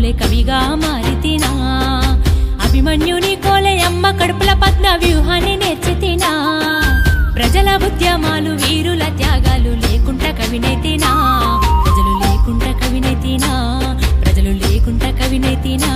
కోలే కవిగా మారితినా అభిమన్యుని కోలే అమ్మ కడుపుల పద్మ వ్యూహాన్ని నేర్చితినా ప్రజల ఉద్యమాలు వీరుల త్యాగాలు లేకుండా కవినైతినా ప్రజలు లేకుండా కవినైతినా ప్రజలు లేకుండా కవినైతినా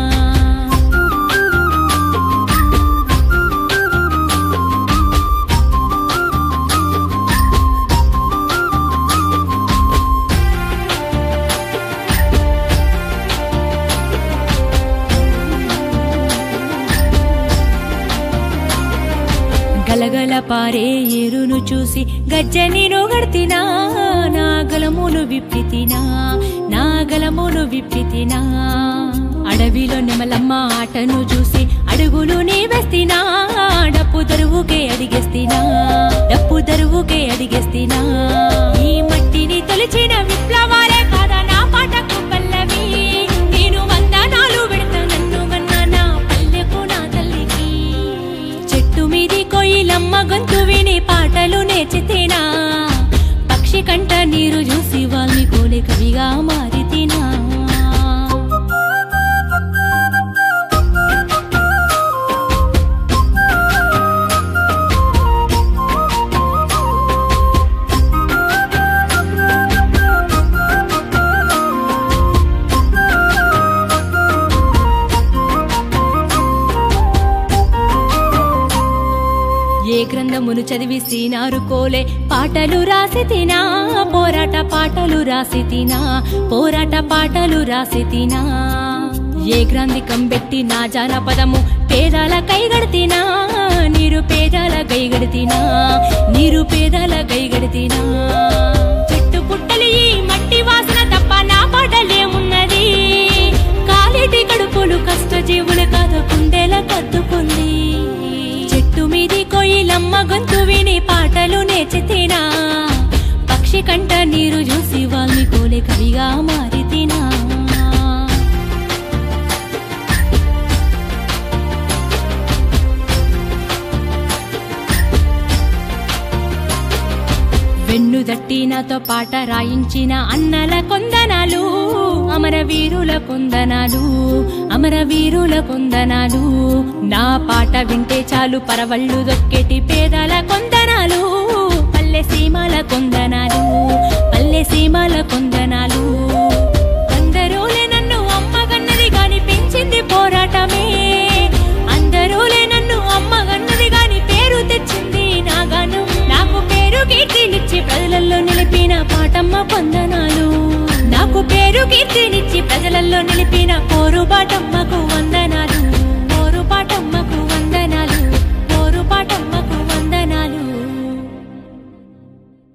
గలగల పారే ఏరును చూసి గజ్జని నొగడ్తినా నా గలమును విప్పితినా నా గలమును విప్పితినా అడవిలో నెమలమ్మ ఆటను చూసి అడుగులు నీ వేస్తినా డప్పు దరువుకే అడిగేస్తినా డప్పు దరువుకే అడిగేస్తినా ఈ మట్టిని తొలిచిన విప్లవాలే కాదా నా పాటకు పల్లవి నేను వందనాలు పెడతా నన్ను గన్నా నా పల్లెకు నా తల్లికి చెట్టు మీది కొయ్యిలమ్మ గొంతు విని పాటలు నేర్చితేనా పక్షి కంట నీరు చూసి వాళ్ళని కోలే కవిగా మారితినా ఏ గ్రంథమును చదివి సీనారు కోలే పాటలు రాసి తినా పోరాట పాటలు రాసి తినా పోరాట పాటలు రాసి తినా ఏ గ్రంథికం పెట్టి నా జానపదము పేదాల కైగడితినా నీరు పేదాల కైగడితినా నీరు పేదాల కైగడితినా చెట్టు పుట్టలి ఈ మట్టి వాసన తప్ప నా పాటలేమున్నది కాలిటి కడుపులు కష్ట జీవులు కాదు కుండెల కద్దుకుంది చెట్టు మీది కొయ్యిలమ్మ గొంతు విని పాటలు నేర్చితేనా పక్షి కంట నీరు చూసి వాళ్ళని కోలే కవిగా మారితినా వెన్ను దట్టి నాతో పాట రాయించిన అన్నల కొందనాలు అమర వీరుల కొందనాలు అమర వీరుల కొందనాలు నా పాట వింటే చాలు పరవళ్ళు దొక్కేటి పేదల కొందనాలు పల్లె సీమాల కొందనాలు పల్లె సీమాల కొందనాలు అందరూలే నన్ను అమ్మగన్నది గాని పెంచింది పోరాటమే అందరూలే నన్ను అమ్మగన్నది గాని పేరు తెచ్చింది నా గానం నాకు పేరు కీర్తినిచ్చి ప్రజలలో నిలిపిన పాటమ్మ పొందనాలు నాకు పేరు కీర్తినిచ్చి ప్రజలలో నిలిపిన పోరు బాటమ్మకు వంద